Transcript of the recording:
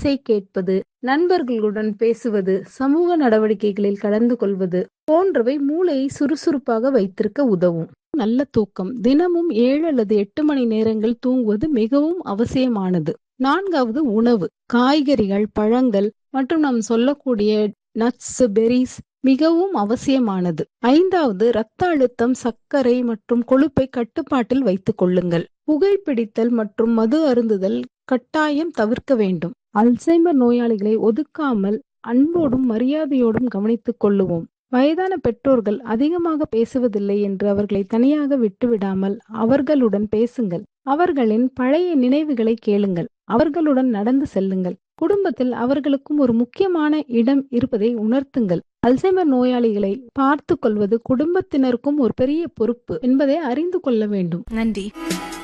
இசை கேட்பது நண்பர்களுடன் பேசுவது சமூக நடவடிக்கைகளில் கலந்து கொள்வது போன்றவை மூளையை சுறுசுறுப்பாக வைத்திருக்க உதவும் நல்ல தூக்கம் தினமும் ஏழு அல்லது எட்டு மணி நேரங்கள் தூங்குவது மிகவும் அவசியமானது நான்காவது உணவு காய்கறிகள் பழங்கள் மற்றும் நாம் சொல்லக்கூடிய நட்ஸ் பெரிஸ் மிகவும் அவசியமானது ஐந்தாவது இரத்த அழுத்தம் சர்க்கரை மற்றும் கொழுப்பை கட்டுப்பாட்டில் வைத்துக் கொள்ளுங்கள் புகைப்பிடித்தல் மற்றும் மது அருந்துதல் கட்டாயம் தவிர்க்க வேண்டும் அல்சைமர் நோயாளிகளை ஒதுக்காமல் அன்போடும் மரியாதையோடும் கவனித்துக் கொள்ளுவோம் வயதான பெற்றோர்கள் அதிகமாக பேசுவதில்லை என்று அவர்களை தனியாக விட்டுவிடாமல் அவர்களுடன் பேசுங்கள் அவர்களின் பழைய நினைவுகளை கேளுங்கள் அவர்களுடன் நடந்து செல்லுங்கள் குடும்பத்தில் அவர்களுக்கும் ஒரு முக்கியமான இடம் இருப்பதை உணர்த்துங்கள் அல்சைமர் நோயாளிகளை பார்த்து கொள்வது குடும்பத்தினருக்கும் ஒரு பெரிய பொறுப்பு என்பதை அறிந்து கொள்ள வேண்டும் நன்றி